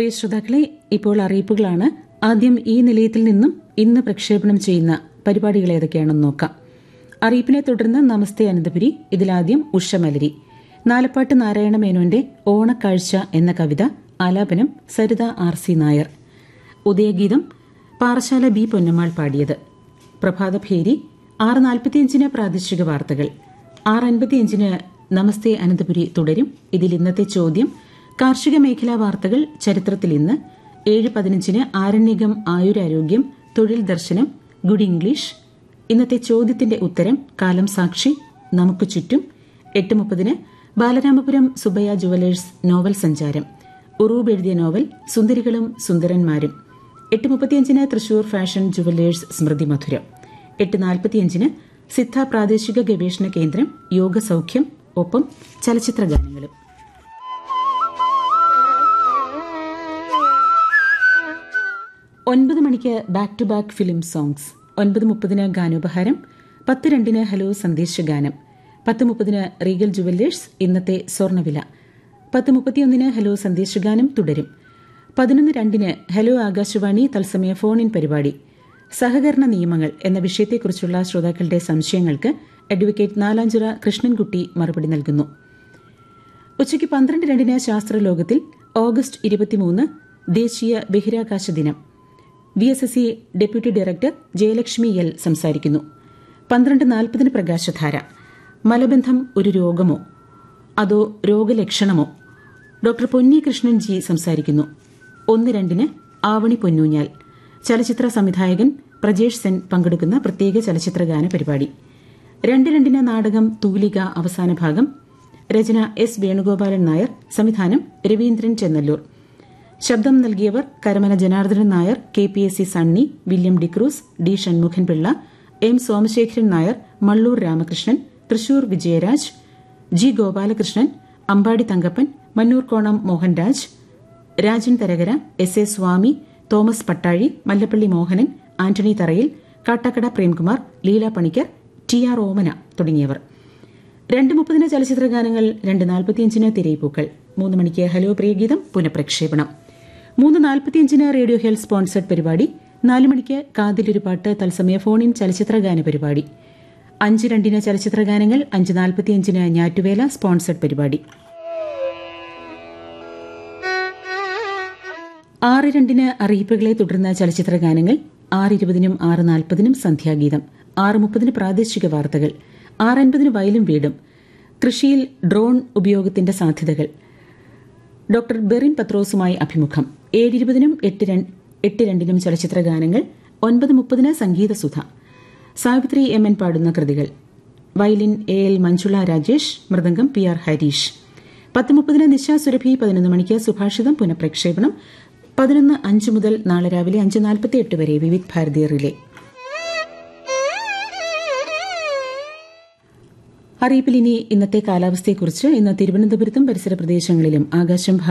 പ്രിയ ശ്രോതാക്കളെ ഇപ്പോൾ അറിയിപ്പുകളാണ് ആദ്യം ഈ നിലയത്തിൽ നിന്നും ഇന്ന് പ്രക്ഷേപണം ചെയ്യുന്ന പരിപാടികൾ ഏതൊക്കെയാണെന്ന് നോക്കാം അറിയിപ്പിനെ തുടർന്ന് നമസ്തേ അനന്തപുരി ഇതിലാദ്യം ഉഷമലരി നാലപ്പാട്ട് നാരായണ മേനോന്റെ ഓണക്കാഴ്ച എന്ന കവിത ആലാപനം സരിത ആർ സി നായർ ഉദയഗീതം പാറശാല ബി പൊന്നമ്മാൾ പാടിയത് പ്രഭാതഭേരി ആറ് നാൽപ്പത്തിയഞ്ചിന് പ്രാദേശിക വാർത്തകൾ ആറ് അൻപത്തിയഞ്ചിന് നമസ്തേ അനന്തപുരി തുടരും ഇതിൽ ഇന്നത്തെ ചോദ്യം കാർഷിക മേഖലാ വാർത്തകൾ ചരിത്രത്തിൽ ഇന്ന് ഏഴ് പതിനഞ്ചിന് ആരണ്യകം ആയുരാരോഗ്യം തൊഴിൽ ദർശനം ഗുഡ് ഇംഗ്ലീഷ് ഇന്നത്തെ ചോദ്യത്തിന്റെ ഉത്തരം കാലം സാക്ഷി നമുക്ക് ചുറ്റും എട്ട് മുപ്പതിന് ബാലരാമപുരം സുബയ്യ ജുവലേഴ്സ് നോവൽ സഞ്ചാരം ഉറൂബ് എഴുതിയ നോവൽ സുന്ദരികളും സുന്ദരന്മാരും എട്ട് മുപ്പത്തിയഞ്ചിന് തൃശൂർ ഫാഷൻ ജുവലേഴ്സ് സ്മൃതി മധുരം എട്ട് നാൽപ്പത്തിയഞ്ചിന് സിദ്ധ പ്രാദേശിക ഗവേഷണ കേന്ദ്രം യോഗ സൗഖ്യം ഒപ്പം ചലച്ചിത്ര ഗാനങ്ങളും ഒൻപത് മണിക്ക് back to back film songs ഒൻപത് മുപ്പതിന് ഗാനോപഹാരം പത്ത് രണ്ടിന് ഹലോ സന്ദേശ ഗാനം പത്ത് മുപ്പതിന് റീഗൽ ജുവല്ലേഴ്സ് ഇന്നത്തെ സ്വർണ്ണവില പത്ത് മുപ്പത്തിയൊന്നിന് ഹലോ സന്ദേശഗാനം തുടരും പതിനൊന്ന് രണ്ടിന് ഹലോ ആകാശവാണി തത്സമയ ഫോൺ ഇൻ പരിപാടി സഹകരണ നിയമങ്ങൾ എന്ന വിഷയത്തെക്കുറിച്ചുള്ള ശ്രോതാക്കളുടെ സംശയങ്ങൾക്ക് അഡ്വക്കേറ്റ് നാലാഞ്ചിറ കൃഷ്ണൻകുട്ടി മറുപടി നൽകുന്നു ഉച്ചയ്ക്ക് പന്ത്രണ്ട് രണ്ടിന് ശാസ്ത്രലോകത്തിൽ ഓഗസ്റ്റ് ഇരുപത്തിമൂന്ന് ദേശീയ ബഹിരാകാശ ദിനം V S S C deputy director Jayalakshmi L സംസാരിക്കുന്നു പന്ത്രണ്ട് നാൽപ്പതിന് പ്രകാശധാര മലബന്ധം ഒരു രോഗമോ അതോ രോഗലക്ഷണമോ ഡോക്ടർ പൊന്നി കൃഷ്ണൻ ജി സംസാരിക്കുന്നു ഒന്ന് രണ്ടിന് ആവണി പൊന്നൂഞ്ഞാൽ ചലച്ചിത്ര സംവിധായകൻ പ്രജേഷ് സെൻ പങ്കെടുക്കുന്ന പ്രത്യേക ചലച്ചിത്ര ഗാന പരിപാടി രണ്ട് രണ്ടിന് നാടകം തൂലിക അവസാന ഭാഗം രചന എസ് വേണുഗോപാലൻ നായർ സംവിധാനം രവീന്ദ്രൻ ചെന്നല്ലൂർ ശബ്ദം നൽകിയവർ Karamana Janardhanan Nair K P S C Sunny William D'Cruz D Shanmukhan Pillai M Somasekharan Nair Mallur Ramakrishnan Thrissur Vijayaraj G Gopalakrishnan Ambadi Thankappan Mannoorkonam Mohanraj Rajan Tharakara S A Swami Thomas Pattazhi Mallappally Mohanan Antony Tharayil Kattakada Premkumar Leela Panicker T R Omana തുടങ്ങിയവർ രണ്ട് മുപ്പതിന് ചലച്ചിത്ര ഗാനങ്ങൾ രണ്ട് നാൽപ്പത്തിയഞ്ചിന് തിരയിപ്പൂക്കൾ മൂന്ന് മണിക്ക് ഹലോ പ്രിയഗീതം പുനഃപ്രക്ഷേപണം മൂന്ന് നാൽപ്പത്തിയഞ്ചിന് റേഡിയോ ഹെൽത്ത് സ്പോൺസർഡ് പരിപാടി നാല് മണിക്ക് കാതിലൊരു പാട്ട് തത്സമയ ഫോണിൻ ചലച്ചിത്ര ഗാന പരിപാടി അഞ്ച് രണ്ടിന് ചലച്ചിത്ര ഗാനങ്ങൾ അഞ്ച് നാൽപ്പത്തിയഞ്ചിന് ഞാറ്റുവേല സ്പോൺസർഡ് പരിപാടി ആറ് രണ്ടിന് അറിയിപ്പുകളെ തുടർന്ന് ചലച്ചിത്ര ഗാനങ്ങൾ ആറ് ഇരുപതിനും ആറ് നാൽപ്പതിനും സന്ധ്യാഗീതം ആറ് മുപ്പതിന് പ്രാദേശിക വാർത്തകൾ ആറ് അൻപതിന് വയലും വീടും കൃഷിയിൽ ഡ്രോൺ ഉപയോഗത്തിന്റെ സാധ്യതകൾ ഡോക്ടർ ബെറിൻ പത്രോസുമായി അഭിമുഖം ഏഴ് ഇരുപതിനും എട്ട് എട്ട് രണ്ടിനും ചലച്ചിത്ര ഗാനങ്ങൾ ഒൻപത് മുപ്പതിന് സംഗീതസുധ സാവിത്രി എം എൻ പാടുന്ന കൃതികൾ violin A L Manjula Rajesh mridangam P R Harish പത്ത് മുപ്പതിന് നിശ സുരഭി പതിനൊന്ന് മണിക്ക് സുഭാഷിതം പുനഃപ്രക്ഷേപണം പതിനൊന്ന് അഞ്ച് മുതൽ നാളെ രാവിലെ അഞ്ച് നാൽപ്പത്തി എട്ട് വരെ വിവിധ് ഭാരതി റിലേ അറിയിപ്പിൽ ഇനി ഇന്നത്തെ കാലാവസ്ഥയെക്കുറിച്ച് ഇന്ന് തിരുവനന്തപുരത്തും പരിസര പ്രദേശങ്ങളിലും ആകാശം